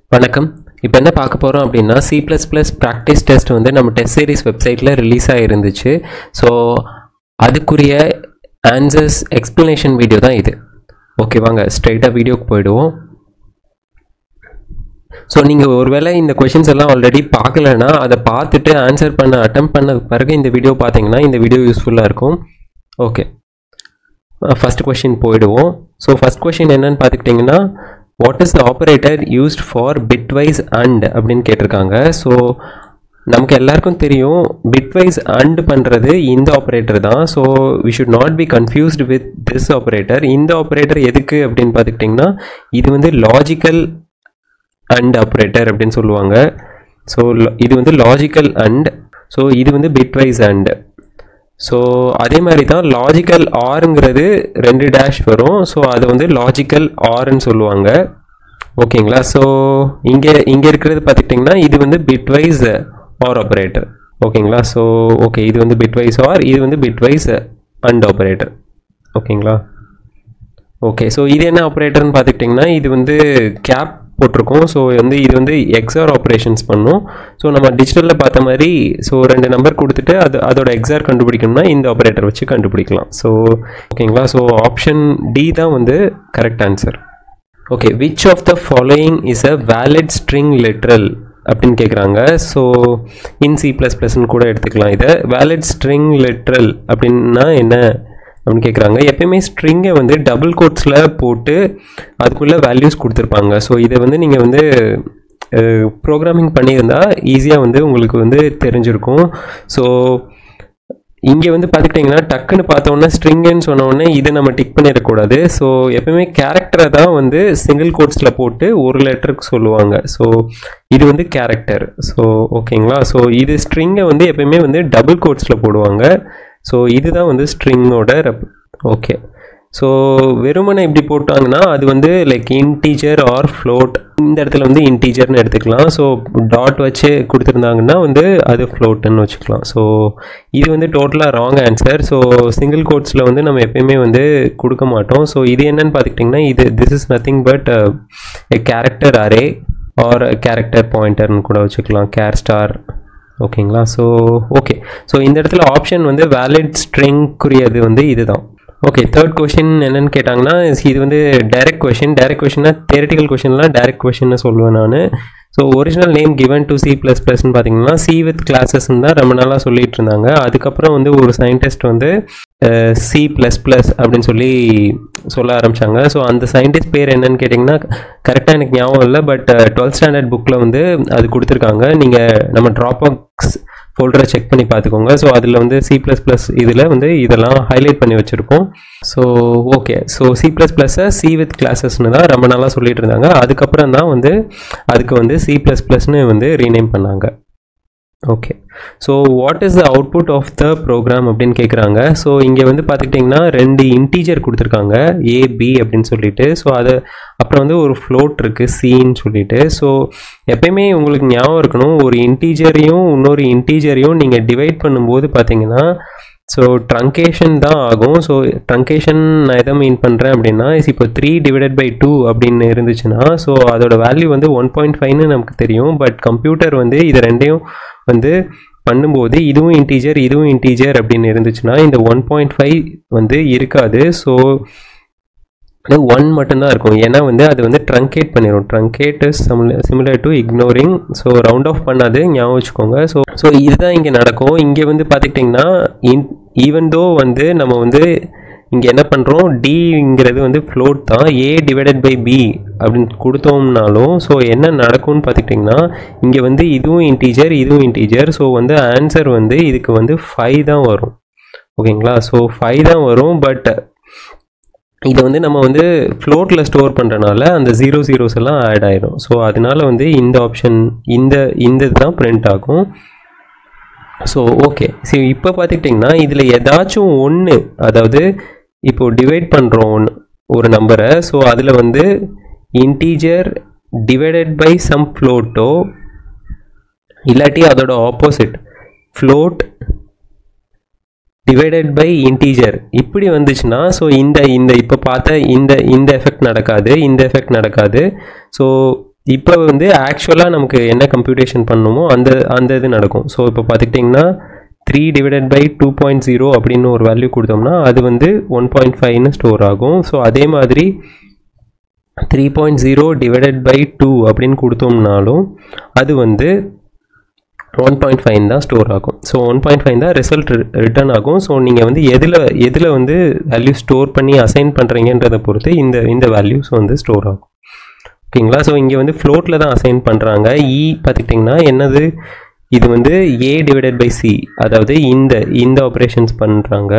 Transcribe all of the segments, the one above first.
வணக்கம் இப்போ என்ன பார்க்க போகிறோம் அப்படின்னா C plus plus practice test வந்து நம்ம டெஸ்ட் சீரிஸ் வெப்சைட்டில் ரிலீஸ் ஆகிருந்துச்சு ஸோ அதுக்குரிய ஆன்சர்ஸ் எக்ஸ்ப்ளனேஷன் வீடியோ தான் இது ஓகே வாங்க ஸ்ட்ரைட்டாக வீடியோக்கு போயிடுவோம் ஸோ நீங்கள் ஒருவேளை இந்த கொஷின்ஸ் எல்லாம் ஆல்ரெடி பார்க்கலன்னா அதை பார்த்துட்டு ஆன்சர் பண்ண அட்டம் பண்ண பிறகு இந்த வீடியோ பார்த்தீங்கன்னா இந்த வீடியோ யூஸ்ஃபுல்லாக இருக்கும் ஓகே ஃபஸ்ட் கொஷின் போயிடுவோம் ஸோ ஃபஸ்ட் கொஷின் என்னன்னு பார்த்துக்கிட்டிங்கன்னா what is the operator used for bitwise and அப்படின்னு கேட்டிருக்காங்க ஸோ நமக்கு எல்லாருக்கும் தெரியும் பிட்வைஸ் அண்ட் பண்ணுறது இந்த ஆப்ரேட்டர் தான் so we should not be confused with this operator இந்த ஆப்ரேட்டர் எதுக்கு அப்படின்னு பார்த்துக்கிட்டிங்கன்னா இது வந்து லாஜிக்கல் அண்ட் ஆப்ரேட்டர் அப்படின்னு சொல்லுவாங்க ஸோ இது வந்து லாஜிக்கல் அண்ட் ஸோ இது வந்து பிட்வைஸ் அண்ட் ஸோ அதே மாதிரி தான் லாஜிக்கல் ஆருங்கிறது ரெண்டு டேஷ் வரும் ஸோ அது வந்து லாஜிக்கல் ஆர்ன்னு சொல்லுவாங்க ஓகேங்களா ஸோ இங்கே இங்கே இருக்கிறது பார்த்துக்கிட்டிங்கன்னா இது வந்து பிட்வைஸ் ஆர் ஆப்ரேட்டர் ஓகேங்களா ஸோ ஓகே இது வந்து பிட்வைஸ் ஆர் இது வந்து பிட்வைஸ் அண்ட் ஆப்ரேட்டர் ஓகேங்களா ஓகே ஸோ இது என்ன ஆப்ரேட்டர்னு பார்த்துக்கிட்டிங்கன்னா இது வந்து கேப் போட்டிருக்கோம் ஸோ வந்து இது வந்து எக்ஸார் ஆப்ரேஷன்ஸ் பண்ணும் ஸோ நம்ம டிஜிட்டலில் பார்த்த மாதிரி ஸோ ரெண்டு நம்பர் கொடுத்துட்டு அது அதோட எக்ஸார் கண்டுபிடிக்கணும்னா இந்த ஆப்ரேட்டர் வச்சு கண்டுபிடிக்கலாம் ஸோ ஓகேங்களா ஸோ ஆப்ஷன் டி தான் வந்து correct answer okay which of the following is a valid string literal அப்படின்னு கேட்குறாங்க ஸோ இன் சி ப்ளஸ் ப்ளஸ்ன்னு கூட எடுத்துக்கலாம் இதை வேலிட் ஸ்ட்ரிங் லிட்ரல் அப்படின்னா என்ன அப்படின்னு கேட்குறாங்க எப்பயுமே ஸ்ட்ரிங்கை வந்து டபுள் கோட்ஸில் போட்டு அதுக்குள்ளே வேல்யூஸ் கொடுத்துருப்பாங்க ஸோ இதை வந்து நீங்கள் வந்து ப்ரோக்ராமிங் பண்ணியிருந்தா ஈஸியாக வந்து உங்களுக்கு வந்து தெரிஞ்சிருக்கும் ஸோ இங்கே வந்து பார்த்துக்கிட்டிங்கன்னா டக்குன்னு பார்த்தோன்னா ஸ்ட்ரிங்குன்னு சொன்னோடனே இதை நம்ம டிக் பண்ணிடக்கூடாது ஸோ எப்பயுமே கேரக்டரை தான் வந்து சிங்கிள் கோட்ஸில் போட்டு ஒரு லெட்டருக்கு சொல்லுவாங்க ஸோ இது வந்து கேரக்டர் ஸோ ஓகேங்களா ஸோ இது ஸ்ட்ரிங்கை வந்து எப்பயுமே வந்து டபுள் கோட்ஸில் போடுவாங்க ஸோ இதுதான் வந்து ஸ்ட்ரிங்கோட ரெப் ஓகே ஸோ வெறுமனை இப்படி போட்டாங்கன்னா அது வந்து லைக் இன்டீஜர் ஆர் ஃப்ளோட் இந்த இடத்துல வந்து இன்டீஜர்னு எடுத்துக்கலாம் ஸோ டாட் வச்சு கொடுத்துருந்தாங்கன்னா வந்து அது ஃப்ளோட்டுன்னு வச்சுக்கலாம் ஸோ இது வந்து டோட்டலாக ராங் ஆன்சர் ஸோ சிங்கிள் கோட்ஸில் வந்து நம்ம எப்பயுமே வந்து கொடுக்க மாட்டோம் ஸோ இது என்னன்னு பார்த்துக்கிட்டிங்கன்னா இது this is nothing but a character array or character பாயிண்டர்னு கூட வச்சுக்கலாம் கேர் ஸ்டார் ஓகேங்களா ஸோ ஓகே ஸோ இந்த இடத்துல ஆப்ஷன் வந்து வேலிட் ஸ்ட்ரிங்குரியது வந்து இதுதான் ஓகே தேர்ட் கொஷின் என்னன்னு கேட்டாங்கன்னா இது வந்து டைரக்ட் கொஷின் டைரக்ட் கொஷின்னா தேரட்டிக்கல் கொஷின்லாம் டைரக்ட் கொஷின்னு சொல்லுவேன் நான் so original name given to C plus ப்ளஸ்ன்னு பார்த்தீங்கன்னா சி வித் கிளாஸஸ்ன்னு தான் ரொம்ப நாளாக சொல்லிட்டு இருந்தாங்க அதுக்கப்புறம் வந்து ஒரு சயின்டிஸ்ட் வந்து சி ப்ளஸ் ப்ளஸ் அப்படின்னு சொல்லி சொல்ல ஆரம்பித்தாங்க ஸோ அந்த சயின்டிஸ்ட் பேர் என்னன்னு கேட்டிங்கன்னா கரெக்டாக எனக்கு ஞாபகம் இல்லை பட் டுவெல்த் ஸ்டாண்டர்ட் புக்கில் வந்து அது கொடுத்துருக்காங்க நீங்கள் நம்ம ட்ராப் பாக்ஸ் ஃபோல்டரை செக் பண்ணி பார்த்துக்கோங்க ஸோ அதில் வந்து சி ப்ளஸ் ப்ளஸ் இதில் வந்து இதெல்லாம் ஹைலைட் பண்ணி வச்சுருக்கோம் so okay so C plus ப்ளஸ்ஸை சி வித் கிளாஸஸ்னு தான் ரொம்ப நாளாக சொல்லிட்டு இருந்தாங்க அதுக்கப்புறம் தான் வந்து அதுக்கு வந்து சி ப்ளஸ் ப்ளஸ்னு வந்து ரீநேம் பண்ணாங்க okay so what is the output of the program அப்படின்னு கேட்குறாங்க ஸோ இங்கே வந்து பார்த்துக்கிட்டிங்கன்னா ரெண்டு இன்டீஜர் கொடுத்துருக்காங்க ஏபி அப்படின்னு சொல்லிட்டு ஸோ அது அப்புறம் வந்து ஒரு ஃப்ளோட் இருக்குது சின்னு சொல்லிட்டு ஸோ எப்பயுமே உங்களுக்கு ஞாபகம் இருக்கணும் ஒரு இன்டீஜரையும் இன்னொரு இன்டீஜரையும் நீங்கள் டிவைட் பண்ணும்போது பார்த்தீங்கன்னா ஸோ ட்ரங்கேஷன் தான் ஆகும் ஸோ ட்ரங்கேஷன் நான் எதை மீன் பண்ணுறேன் அப்படின்னா இப்போ த்ரீ டிவைடட் பை டூ அப்படின்னு இருந்துச்சுன்னா ஸோ அதோட வேல்யூ வந்து ஒன் பாயிண்ட் ஃபைவ்னு நமக்கு தெரியும் பட் கம்ப்யூட்டர் வந்து இது ரெண்டையும் வந்து பண்ணும்போது இதுவும் இன்டீஜர் இதுவும் இன்டீஜர் அப்படின்னு இருந்துச்சுன்னா இந்த ஒன் பாயிண்ட் ஃபைவ் வந்து இருக்காது ஸோ ஒன் மட்டும்தான் இருக்கும் ஏன்னா வந்து அது வந்து ட்ரங்கேட் பண்ணிடும் truncate is similar to ignoring so round off பண்ணாது ஞாபகம் வச்சுக்கோங்க ஸோ ஸோ இதுதான் இங்கே நடக்கும் இங்கே வந்து பார்த்துக்கிட்டிங்கன்னா இன் ஈவன் தோ வந்து நம்ம வந்து இங்கே என்ன பண்ணுறோம் டிங்கிறது வந்து ஃப்ளோட் தான் ஏ டிவைடட் பை பி அப்படின்னு கொடுத்தோம்னாலும் ஸோ என்ன நடக்கும்னு பார்த்துக்கிட்டிங்கன்னா இங்கே வந்து இதுவும் இன்டீஜர் இதுவும் இன்டீஜர் ஸோ வந்து ஆன்சர் வந்து இதுக்கு வந்து ஃபைவ் தான் வரும் ஓகேங்களா ஸோ ஃபைவ் தான் வரும் பட் இதை வந்து நம்ம வந்து ஃப்ளோட்டில் ஸ்டோர் பண்ணுறனால அந்த ஜீரோ ஜீரோஸ் எல்லாம் ஆட் ஆயிடும் ஸோ அதனால வந்து இந்த ஆப்ஷன் இந்த இந்த இதுதான் பிரிண்ட் ஆகும் ஸோ ஓகே சரி இப்போ பார்த்துக்கிட்டிங்கன்னா இதில் ஏதாச்சும் ஒன்று அதாவது இப்போது டிவைட் பண்ணுறோம் ஒன்று ஒரு நம்பரை ஸோ அதில் வந்து இன்டீஜர் டிவைடட் பை சம் ஃப்ளோட்டோ இல்லாட்டி அதோட opposite float divided by integer இப்படி வந்துச்சுன்னா ஸோ இந்த இந்த இப்போ பார்த்த இந்த இந்த எஃபெக்ட் நடக்காது இந்த எஃபெக்ட் நடக்காது ஸோ இப்போ வந்து ஆக்சுவலாக நமக்கு என்ன கம்ப்யூட்டேஷன் பண்ணணுமோ அந்த அந்த இது நடக்கும் ஸோ இப்போ பார்த்துக்கிட்டிங்கன்னா three divided by two point zero அப்படின்னு ஒரு வேல்யூ கொடுத்தோம்னா அது வந்து ஒன் பாயிண்ட் ஃபைவ்னு ஸ்டோர் ஆகும் ஸோ அதே மாதிரி three point zero divided by two அப்படின்னு கொடுத்தோம்னாலும் அது வந்து ஒன் பாயிண்ட் ஃபைவ் தான் ஸ்டோர் ஆகும் ஸோ ஒன் பாயிண்ட் ஃபைவ் தான் ரிசல்ட் ரிட்டர்ன் ஆகும் ஸோ நீங்கள் வந்து எதில் எதில் வந்து வேல்யூ ஸ்டோர் பண்ணி அசைன் பண்ணுறீங்கன்றதை பொறுத்து இந்த இந்த வேல்யூஸ் வந்து ஸ்டோர் ஆகும் ஓகேங்களா ஸோ இங்கே வந்து ஃப்ளோட்டில் தான் அசைன் பண்ணுறாங்க இ பார்த்துக்கிட்டிங்கன்னா என்னது இது வந்து ஏ டிவைடட் பை சி அதாவது இந்த இந்த ஆப்ரேஷன்ஸ் பண்ணுறாங்க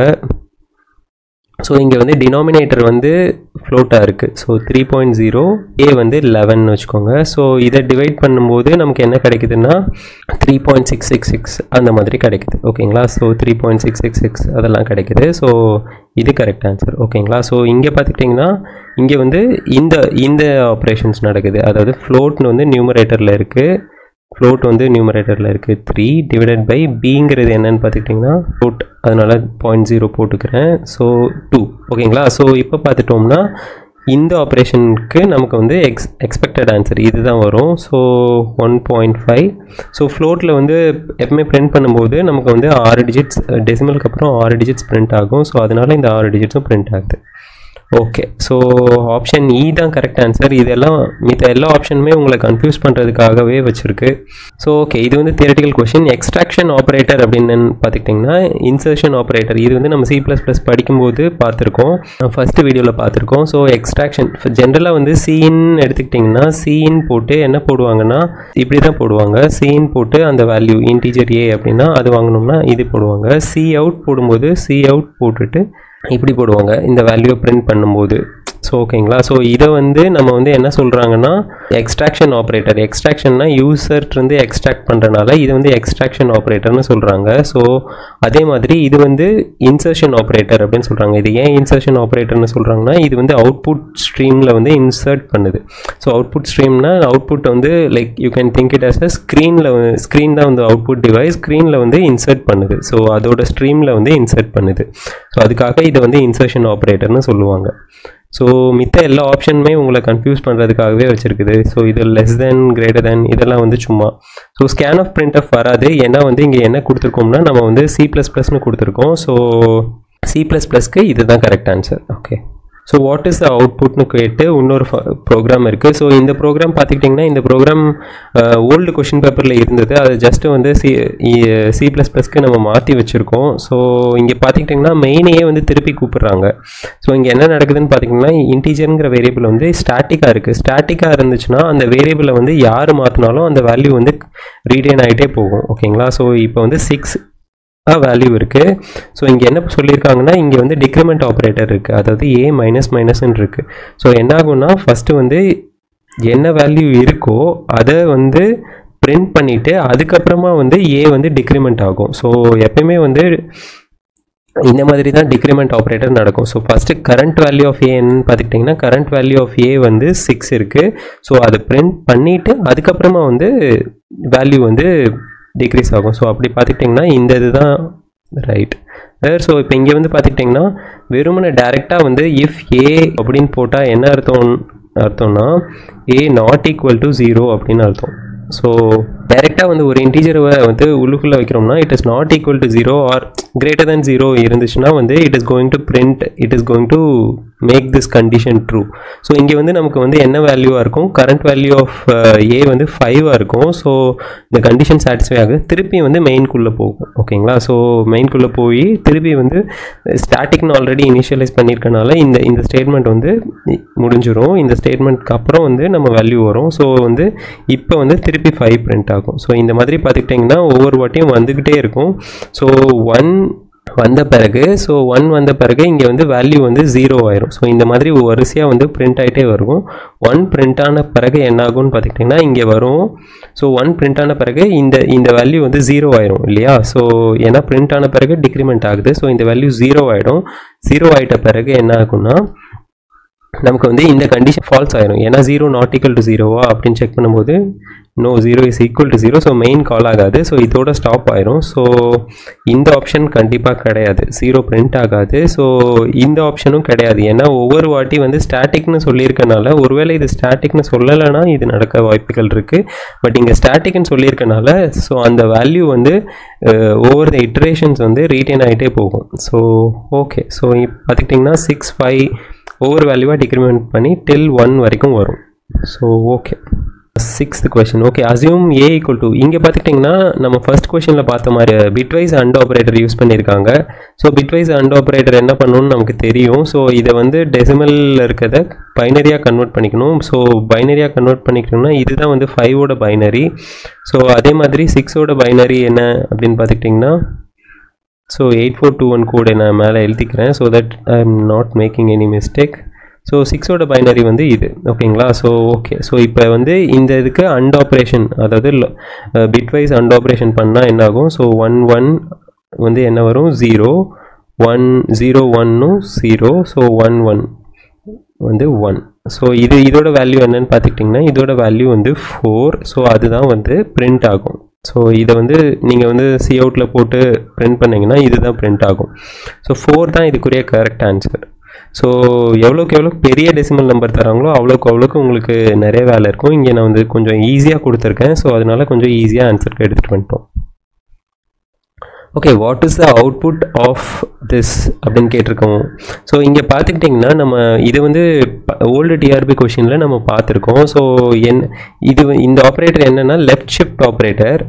ஸோ இங்கே வந்து டினாமினேட்டர் வந்து ஃப்ளோட்டாக இருக்குது so three point zero A வந்து லெவன் வச்சுக்கோங்க ஸோ இதை டிவைட் பண்ணும்போது நமக்கு என்ன கிடைக்குதுன்னா three point six six six அந்த மாதிரி கிடைக்குது ஓகேங்களா so three point six six six அதெல்லாம் கிடைக்குது ஸோ இது கரெக்ட் ஆன்சர் ஓகேங்களா ஸோ இங்கே பார்த்துக்கிட்டிங்கன்னா இங்கே வந்து இந்த இந்த ஆப்ரேஷன்ஸ் நடக்குது அதாவது ஃப்ளோட்னு வந்து நியூமரேட்டரில் இருக்குது ஃப்ளோட் வந்து நியூமரேட்டரில் இருக்குது த்ரீ டிவைடட் பை பிங்கிறது என்னன்னு பார்த்துக்கிட்டிங்கன்னா ஃப்ளோட் அதனால் பாயிண்ட் ஜீரோ போட்டுக்கிறேன் ஸோ டூ ஓகேங்களா ஸோ இப்போ பார்த்துட்டோம்னா இந்த ஆப்ரேஷனுக்கு நமக்கு வந்து எக்ஸ் எக்ஸ்பெக்டட் ஆன்சர் இதுதான் வரும் so one point five so ஃப்ளோட்டில் வந்து எப்பவுமே பிரிண்ட் பண்ணும்போது நமக்கு வந்து ஆறு டிஜிட்ஸ் டெசிமலுக்கு அப்புறம் ஆறு டிஜிட்ஸ் பிரிண்ட் ஆகும் ஸோ அதனால இந்த ஆறு டிஜிட்ஸும் பிரிண்ட் ஆகுது ஓகே ஸோ ஆப்ஷன் இ தான் கரெக்ட் ஆன்சர் இதெல்லாம் மித்த எல்லா ஆப்ஷனுமே உங்களை கன்ஃபியூஸ் பண்ணுறதுக்காகவே வச்சுருக்கு ஸோ ஓகே இது வந்து தியரட்டிக்கல் கொஷின் எக்ஸ்ட்ராக்ஷன் ஆப்ரேட்டர் அப்படின்னு பார்த்துக்கிட்டிங்கன்னா இன்சர்ஷன் ஆப்ரேட்டர் இது வந்து நம்ம சி ப்ளஸ் ப்ளஸ் படிக்கும்போது பார்த்துருக்கோம் ஃபஸ்ட்டு வீடியோவில் பார்த்துருக்கோம் ஸோ எக்ஸ்ட்ராக்ஷன் ஜென்ரலாக வந்து சிஇன் எடுத்துக்கிட்டிங்கன்னா சிஇன் போட்டு என்ன போடுவாங்கன்னா இப்படி தான் போடுவாங்க சிஇன் போட்டு அந்த வேல்யூ இன்டீஜர் ஏ அப்படின்னா அது வாங்கினோம்னா இது போடுவாங்க சி அவுட் போடும்போது சி அவுட் போட்டுட்டு இப்படி போடுவாங்க இந்த வேல்யூவை பிரிண்ட் பண்ணும்போது ஸோ ஓகேங்களா ஸோ இதை வந்து நம்ம வந்து என்ன சொல்கிறாங்கன்னா எக்ஸ்ட்ராக்ஷன் ஆப்ரேட்டர் எக்ஸ்ட்ராக்ஷன்னா யூசர்ட்ருந்து எக்ஸ்ட்ராக்ட் பண்ணுறனால இது வந்து எக்ஸ்ட்ராக்ஷன் ஆப்ரேட்டர்னு சொல்கிறாங்க ஸோ அதே மாதிரி இது வந்து இன்சர்ஷன் ஆப்ரேட்டர் அப்படின்னு சொல்கிறாங்க இது ஏன் இன்சர்ஷன் ஆப்ரேட்டர்னு சொல்கிறாங்கன்னா இது வந்து அவுட்புட் ஸ்ட்ரீமில் வந்து இன்சர்ட் பண்ணுது ஸோ அவுட்புட் ஸ்ட்ரீம்னா அவுட்புட் வந்து like you can think it as a ஸ்க்ரீனில் ஸ்க்ரீன் தான் வந்து அவுட்புட் டிவைஸ் ஸ்க்ரீனில் வந்து இன்சர்ட் பண்ணுது ஸோ அதோட ஸ்ட்ரீமில் வந்து இன்சர்ட் பண்ணுது ஸோ அதுக்காக இதை வந்து இன்சர்ஷன் ஆப்ரேட்டர்னு சொல்லுவாங்க ஸோ மித்த எல்லா ஆப்ஷனுமே உங்களை கன்ஃபியூஸ் பண்ணுறதுக்காகவே வச்சுருக்குது ஸோ இது லெஸ் தென் கிரேட்டர் தென் இதெல்லாம் வந்து சும்மா so scanf printf வராது ஏன்னா வந்து இங்கே என்ன கொடுத்துருக்கோம்னா நம்ம வந்து சி ப்ளஸ் ப்ளஸ்னு கொடுத்துருக்கோம் ஸோ சி ப்ளஸ் ப்ளஸ்க்கு இதுதான் correct answer okay so what is the அவுட்புட்னு கேட்டு இன்னொரு ப்ரோக்ராம் இருக்குது ஸோ இந்த ப்ரோக்ராம் பார்த்துக்கிட்டிங்கன்னா இந்த ப்ரோக்ராம் ஓல்டு கொஷின் பேப்பரில் இருந்தது அது ஜஸ்ட்டு வந்து சி சி ப்ளஸ் ப்ளஸ்க்கு நம்ம மாற்றி வச்சுருக்கோம் ஸோ இங்கே பார்த்துக்கிட்டிங்கன்னா மெயினையே வந்து திருப்பி கூப்பிட்றாங்க ஸோ இங்கே என்ன நடக்குதுன்னு பார்த்தீங்கன்னா இன்டீஜருங்கிற வேரியபிள் வந்து ஸ்டாட்டிக்காக இருக்குது ஸ்டாட்டிக்காக இருந்துச்சுன்னா அந்த வேரியபிளை வந்து யார் மாற்றினாலும் அந்த வேல்யூ வந்து ரீடைன் ஆகிட்டே போகும் ஓகேங்களா ஸோ இப்போ வந்து சிக்ஸ் வேல்யூ இருக்குது ஸோ இங்கே என்ன சொல்லியிருக்காங்கன்னா இங்கே வந்து டிக்ரிமெண்ட் ஆப்ரேட்டர் இருக்குது அதாவது ஏ மைனஸ் மைனஸ்ன்னு இருக்குது ஸோ என்ன ஆகும்னா ஃபஸ்ட்டு வந்து என்ன வேல்யூ இருக்கோ அதை வந்து பிரிண்ட் பண்ணிவிட்டு அதுக்கப்புறமா வந்து ஏ வந்து டிக்ரிமெண்ட் ஆகும் ஸோ எப்பயுமே வந்து இந்த மாதிரி தான் டிக்ரிமெண்ட் ஆப்ரேட்டர் நடக்கும் so first current value of ஏன்னு பார்த்துக்கிட்டிங்கன்னா கரண்ட் வேல்யூ ஆஃப் ஏ வந்து சிக்ஸ் இருக்குது ஸோ அதை பிரிண்ட் பண்ணிவிட்டு அதுக்கப்புறமா வந்து வேல்யூ வந்து டிக்ரீஸ் ஆகும் ஸோ அப்படி பார்த்துக்கிட்டிங்கன்னா இந்த இதுதான் ரைட் ஸோ இப்போ இங்கே வந்து பார்த்துக்கிட்டிங்கன்னா வெறுமனை டேரெக்டாக வந்து இஃப் ஏ அப்படின்னு போட்டால் என்ன அர்த்தம் அர்த்தம்னா A not equal to zero அப்படின்னு அர்த்தம் ஸோ டைரெக்டாக வந்து ஒரு இன்டீஜரை வந்து உள்ளுக்குள்ளே வைக்கிறோம்னா it is not equal to zero or greater than zero இருந்துச்சுன்னா வந்து it is going to print it is going to make this condition true so இங்கே வந்து நமக்கு வந்து என்ன வேல்யூவாக இருக்கும் கரண்ட் வேல்யூ ஆஃப் ஏ வந்து ஃபைவாக இருக்கும் ஸோ இந்த கண்டிஷன் சாட்டிஸ்ஃபை ஆகுது திருப்பி வந்து மெயின்குள்ளே போகும் ஓகேங்களா ஸோ மெயின்குள்ளே போய் திருப்பி வந்து ஸ்டாட்டிக்னு ஆல்ரெடி இனிஷியலைஸ் பண்ணியிருக்கனால இந்த இந்த ஸ்டேட்மெண்ட் வந்து முடிஞ்சிடும் இந்த ஸ்டேட்மெண்ட்க்கு அப்புறம் வந்து நம்ம வேல்யூ வரும் ஸோ வந்து இப்போ வந்து திருப்பி ஃபைவ் பிரிண்ட் ஆகும் ஸோ இந்த மாதிரி பார்த்துக்கிட்டிங்கன்னா ஒவ்வொரு வாட்டியும் வந்துக்கிட்டே இருக்கும் ஸோ ஒன் வந்த பிறகு ஸோ ஒன் வந்த பிறகு இங்கே வந்து வேல்யூ வந்து ஜீரோ ஆயிரும் ஸோ இந்த மாதிரி வரிசையாக வந்து பிரிண்ட் ஆகிட்டே வரும் ஒன் பிரிண்ட் ஆன பிறகு என்ன ஆகும்னு பார்த்துக்கிட்டிங்கன்னா இங்கே வரும் ஸோ ஒன் பிரிண்ட் ஆன பிறகு இந்த இந்த வேல்யூ வந்து ஜீரோ ஆயிரும் இல்லையா ஸோ ஏன்னா பிரிண்ட் ஆன பிறகு டிக்ரிமெண்ட் ஆகுது ஸோ இந்த வேல்யூ ஜீரோ ஆகிடும் ஜீரோ ஆகிட்ட பிறகு என்ன ஆகும்னா நமக்கு வந்து இந்த கண்டிஷன் ஃபால்ஸ் ஆயிரும் ஏன்னா ஜீரோ நாட் ஈக்குவல் டு ஜீரோவா அப்படின்னு செக் பண்ணும்போது no zero is equal to zero so main call ஆகாது ஸோ இதோட ஸ்டாப் ஆயிரும் ஸோ இந்த ஆப்ஷன் கண்டிப்பாக கிடையாது ஜீரோ பிரிண்ட் ஆகாது ஸோ இந்த ஆப்ஷனும் கிடையாது ஏன்னா ஒவ்வொரு வாட்டி வந்து ஸ்டாட்டிக்னு சொல்லியிருக்கனால ஒருவேளை இது ஸ்டாட்டிக்னு சொல்லலைன்னா இது நடக்க வாய்ப்புகள் இருக்குது பட் இங்கே ஸ்டாட்டிக்னு சொல்லியிருக்கனால ஸோ அந்த வேல்யூ வந்து ஒவ்வொரு இட்ரேஷன்ஸ் வந்து ரீட்டைன் ஆகிட்டே போகும் ஸோ ஓகே ஸோ இப்போ பார்த்துக்கிட்டிங்கன்னா சிக்ஸ் ஃபைவ் ஒவ்வொரு வேல்யூவாக டிக்ரிமெண்ட் பண்ணி டில் ஒன் வரைக்கும் வரும் so okay sixth question okay assume A equal to இங்கே பார்த்துக்கிட்டிங்கன்னா நம்ம ஃபர்ஸ்ட் கொஷனில் பார்த்த மாதிரி பிட்வைஸ் அண்ட் ஆப்ரேட்டர் யூஸ் பண்ணியிருக்காங்க ஸோ பிட்வைஸ் அண்ட் ஆப்ரேட்டர் என்ன பண்ணணும்னு நமக்கு தெரியும் ஸோ இதை வந்து டெசிமலில் இருக்கிறத பைனரியாக கன்வெர்ட் பண்ணிக்கணும் ஸோ பைனரியாக கன்வெர்ட் பண்ணிக்கணும்னா இதுதான் வந்து ஃபைவோட பைனரி ஸோ அதே மாதிரி சிக்ஸோட பைனரி என்ன அப்படின்னு பார்த்துக்கிட்டிங்கன்னா so eight four two one கோடை நான் மேலே எழுதிக்கிறேன் so that I am not making any mistake so சிக்ஸோட பைனரி வந்து இது ஓகேங்களா ஸோ ஓகே ஸோ இப்போ வந்து இந்த இதுக்கு அண்ட் ஆப்ரேஷன் அதாவது பிட்வைஸ் அண்ட் ஆப்ரேஷன் பண்ணால் என்ன ஆகும் ஸோ ஒன் ஒன் வந்து என்ன வரும் ஜீரோ ஒன் ஜீரோ ஒன்னும் ஜீரோ ஸோ ஒன் ஒன் வந்து ஒன் ஸோ இது இதோட வேல்யூ என்னன்னு பார்த்துக்கிட்டிங்கன்னா இதோட வேல்யூ வந்து ஃபோர் ஸோ அதுதான் வந்து பிரிண்ட் ஆகும் ஸோ இதை வந்து நீங்கள் வந்து சி அவுட்டில் போட்டு பிரிண்ட் பண்ணிங்கன்னா இதுதான் பிரிண்ட் ஆகும் ஸோ ஃபோர் தான் இதுக்குரிய கரெக்ட் ஆன்சர் ஸோ எவ்வளோக்கு எவ்வளோ பெரிய டெசிமல் நம்பர் தராங்களோ அவ்வளோக்கு அவ்வளோக்கு உங்களுக்கு நிறைய வேலை இருக்கும் இங்கே நான் வந்து கொஞ்சம் ஈஸியாக கொடுத்துருக்கேன் ஸோ அதனால கொஞ்சம் ஈஸியாக ஆன்சருக்கு எடுத்துகிட்டு வந்துட்டோம் okay what is the output of this அப்படின்னு கேட்டிருக்கோம் ஸோ இங்கே பார்த்துக்கிட்டிங்கன்னா நம்ம இது வந்து ஓல்டு டிஆர்பி கொஷினில் நம்ம பார்த்துருக்கோம் ஸோ என் இது இந்த ஆப்ரேட்டர் என்னென்னா left shift operator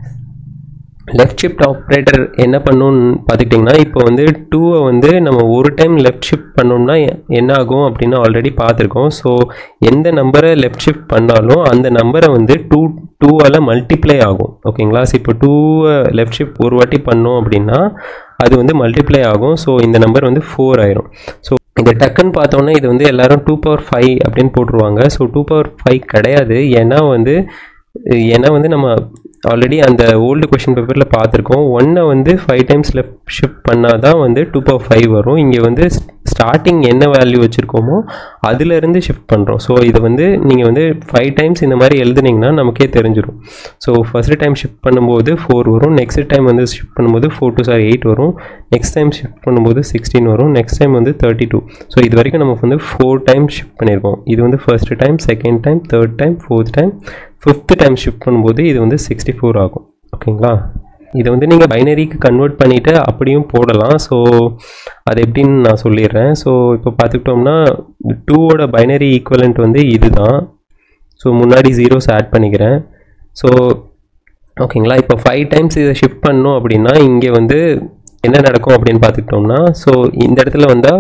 left shift operator என்ன பண்ணுன்னு பார்த்துக்கிட்டிங்கன்னா இப்போ வந்து டூவை வந்து நம்ம ஒரு டைம் லெஃப்ட் ஷிஃப்ட் பண்ணோம்னா என்ன ஆகும் அப்படின்னு ஆல்ரெடி பார்த்துருக்கோம் ஸோ எந்த நம்பரை லெஃப்ட் ஷிஃப்ட் பண்ணாலும் அந்த நம்பரை வந்து டூ டூவால் மல்டிப்ளை ஆகும் ஓகேங்களா ஸோ இப்போ டூவை லெஃப்ட் ஷிஃப்ட் ஒரு வாட்டி பண்ணோம் அப்படின்னா அது வந்து மல்டிப்ளை ஆகும் ஸோ இந்த நம்பர் வந்து ஃபோர் ஆயிரும் ஸோ இந்த டக்குன்னு பார்த்தோன்னா இது வந்து எல்லாரும் டூ பவர் ஃபைவ் அப்படின்னு போட்டுருவாங்க ஸோ டூ பவர் ஃபைவ் கிடையாது ஏன்னா வந்து ஏன்னா வந்து நம்ம ஆல்ரெடி அந்த ஓல்டு கொஷின் பேப்பரில் பார்த்துருக்கோம் ஒன்றை வந்து ஃபைவ் டைம்ஸ் லெஃப்ட் ஷிஃப்ட் பண்ணால் தான் வந்து டூ பவர் ஃபைவ் வரும் இங்கே வந்து ஸ்டார்டிங் என்ன வேல்யூ வச்சுருக்கோமோ அதுலேருந்து ஷிஃப்ட் பண்ணுறோம் ஸோ இதை வந்து நீங்கள் வந்து ஃபைவ் டைம்ஸ் இந்த மாதிரி எழுதுனீங்கன்னா நமக்கே தெரிஞ்சிடும் ஸோ ஃபஸ்ட்டு டைம் ஷிஃப்ட் பண்ணும்போது ஃபோர் வரும் நெக்ஸ்ட் டைம் வந்து ஷிஃப்ட் பண்ணும்போது ஃபோர் டூ சார் எயிட் வரும் நெக்ஸ்ட் டைம் ஷிஃப்ட் பண்ணும்போது சிக்ஸ்டீன் வரும் நெக்ஸ்ட் டைம் வந்து தேர்ட்டி டூ ஸோ இது வரைக்கும் நம்ம வந்து ஃபோர் டைம் ஷிஃப்ட் பண்ணியிருக்கோம் இது வந்து first time second time third time fourth time fifth time shift பண்ணும்போது இது வந்து சிக்ஸ்டி ஃபோர் ஆகும் ஓகேங்களா இதை வந்து நீங்கள் பைனரிக்கு கன்வெர்ட் பண்ணிவிட்டு அப்படியும் போடலாம் ஸோ அது எப்படின்னு நான் சொல்லிடுறேன் ஸோ இப்போ பார்த்துக்கிட்டோம்னா டூவோட பைனரி ஈக்குவலண்ட் வந்து இது தான் ஸோ முன்னாடி ஜீரோஸ் ஆட் பண்ணிக்கிறேன் ஸோ ஓகேங்களா இப்போ ஃபைவ் டைம்ஸ் இதை ஷிஃப்ட் பண்ணோம் அப்படின்னா இங்கே வந்து என்ன நடக்கும் அப்படின்னு பார்த்துக்கிட்டோம்னா ஸோ இந்த இடத்துல வந்தால்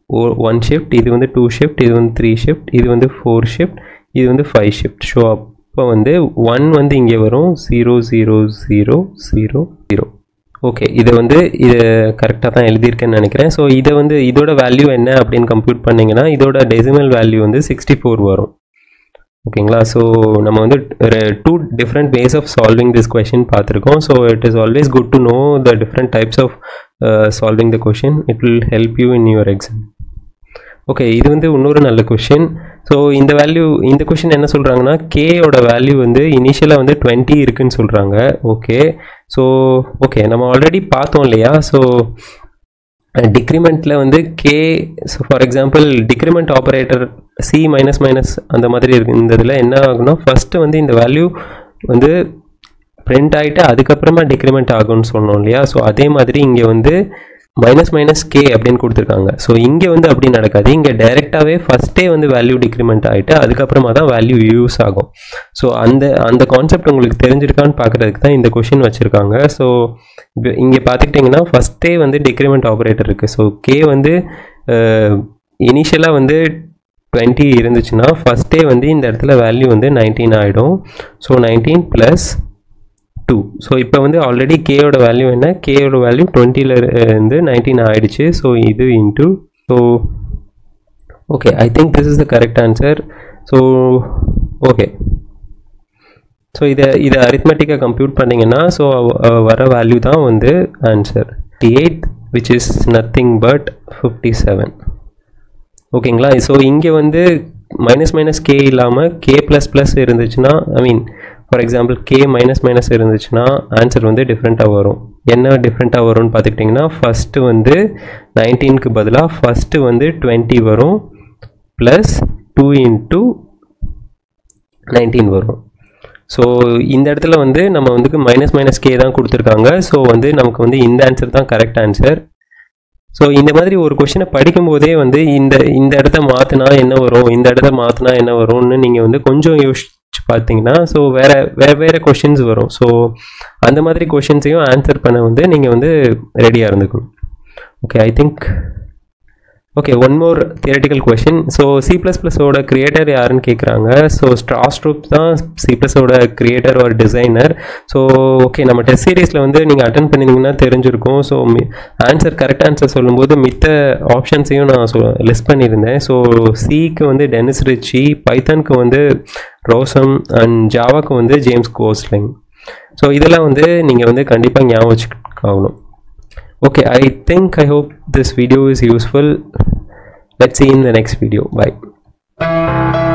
ஒன் ஷிஃப்ட் இது வந்து டூ ஷிஃப்ட் இது வந்து த்ரீ ஷிஃப்ட் இது வந்து ஃபோர் ஷிஃப்ட் இது வந்து ஃபைவ் ஷிஃப்ட் ஸோ அப்போ வந்து ஒன் வந்து இங்கே வரும் zero zero zero zero zero okay இதை வந்து இது கரெக்டாக தான் எழுதியிருக்கேன்னு நினைக்கிறேன் ஸோ இதை வந்து இதோட வேல்யூ என்ன அப்படின்னு கம்ப்யூட் பண்ணிங்கன்னா இதோட டெசிமல் வேல்யூ வந்து சிக்ஸ்டி ஃபோர் வரும் ஓகேங்களா ஸோ நம்ம வந்து two different ways of solving this question பார்த்துருக்கோம் so it is always good to know the different types of solving the question it will help you in your exam okay இது வந்து இன்னொரு நல்ல question so இந்த value இந்த question என்ன சொல்கிறாங்கன்னா கேயோட value வந்து இனிஷியலாக வந்து டுவெண்ட்டி இருக்குன்னு சொல்கிறாங்க ஓகே ஸோ ஓகே நம்ம ஆல்ரெடி பார்த்தோம் இல்லையா ஸோ டிக்ரிமெண்ட்டில் வந்து K so for example decrement operator C minus minus அந்த மாதிரி இருக்கு இந்த இதில் என்ன ஆகும்னா ஃபஸ்ட்டு வந்து இந்த வேல்யூ வந்து பிரிண்ட் ஆகிட்டு அதுக்கப்புறமா டிக்ரிமெண்ட் ஆகும்னு சொன்னோம் இல்லையா ஸோ அதே மாதிரி இங்கே வந்து மைனஸ் மைனஸ் கே அப்படின்னு கொடுத்துருக்காங்க ஸோ இங்கே வந்து அப்படி நடக்காது இங்கே டைரெக்டாகவே ஃபஸ்ட்டே வந்து வேல்யூ டிக்ரிமெண்ட் ஆகிட்டு அதுக்கப்புறமா தான் வேல்யூ யூஸ் ஆகும் ஸோ அந்த அந்த கான்செப்ட் உங்களுக்கு தெரிஞ்சிருக்கான்னு பார்க்குறதுக்கு தான் இந்த கொஷின் வச்சுருக்காங்க ஸோ இப்போ இங்கே பார்த்துக்கிட்டிங்கன்னா ஃபஸ்ட்டே வந்து டிக்ரிமெண்ட் ஆப்ரேட்டர் இருக்குது ஸோ கே வந்து இனிஷியலாக வந்து டுவெண்ட்டி இருந்துச்சுன்னா ஃபஸ்ட்டே வந்து இந்த இடத்துல வேல்யூ வந்து நைன்டீன் ஆகிடும் so nineteen plus two so இப்போ வந்து ஆல்ரெடி கேயோட வேல்யூ என்ன கேயோட வேல்யூ டுவெண்ட்டியில் இருந்து நைன்டீன் ஆயிடுச்சு ஸோ இது into so okay I think this is the correct answer so okay so இதை இதை அரித்மெட்டிக்காக கம்ப்யூட் பண்ணிங்கன்னா ஸோ வர வேல்யூ தான் வந்து answer D eight which is nothing but fifty seven ஓகேங்களா ஸோ இங்கே வந்து மைனஸ் மைனஸ் கே இல்லாமல் கே ப்ளஸ் ப்ளஸ் இருந்துச்சுன்னா I mean for example K minus minus இருந்துச்சுன்னா ஆன்சர் வந்து டிஃப்ரெண்ட்டாக வரும் என்ன டிஃப்ரெண்ட்டாக வரும்னு பார்த்துக்கிட்டிங்கன்னா ஃபஸ்ட்டு வந்து நைன்டீனுக்கு பதிலாக ஃபஸ்ட்டு வந்து டுவெண்ட்டி வரும் ப்ளஸ் டூ இன்ட்டு நைன்டீன் வரும் ஸோ இந்த இடத்துல வந்து நம்ம வந்து மைனஸ் மைனஸ் கே தான் கொடுத்துருக்காங்க ஸோ வந்து நமக்கு வந்து இந்த ஆன்சர் தான் கரெக்ட் ஆன்சர் ஸோ இந்த மாதிரி ஒரு கொஷினை படிக்கும்போதே வந்து இந்த இந்த இடத்த மாற்றினா என்ன வரும் இந்த இடத்த மாற்றினா என்ன வரும்னு நீங்கள் வந்து கொஞ்சம் யோசிச்சு பார்த்தீங்கன்னா ஸோ வேற வேற வேற கொஷின்ஸ் வரும் ஸோ அந்த மாதிரி கொஷின்ஸையும் ஆன்சர் பண்ண வந்து நீங்கள் வந்து ரெடியாக இருந்துக்கணும் okay I think okay one more theoretical question so C plus ப்ளஸோட கிரியேட்டர் யாருன்னு கேட்குறாங்க ஸோ ஸ்ட்ராஸ்ட்ரூப் தான் சி ப்ளஸோட கிரியேட்டர் ஒரு டிசைனர் ஸோ ஓகே நம்ம டெஸ்ட் சீரீஸில் வந்து நீங்கள் அட்டன் பண்ணியிருந்தீங்கன்னா தெரிஞ்சிருக்கும் ஸோ ஆன்சர் கரெக்ட் ஆன்சர் சொல்லும்போது மித்த ஆப்ஷன்ஸையும் நான் சொ லிஸ்ட் பண்ணியிருந்தேன் ஸோ சிக்கு வந்து டெனிஸ் ரிச்சி பைத்தனுக்கு வந்து ரோசம் அண்ட் ஜாவாக்கு வந்து ஜேம்ஸ் கோஸ்லிங் ஸோ இதெல்லாம் வந்து நீங்கள் வந்து கண்டிப்பாக ஞாபகம் வச்சுக்காகணும் okay i think i hope this video is useful let's see in the next video bye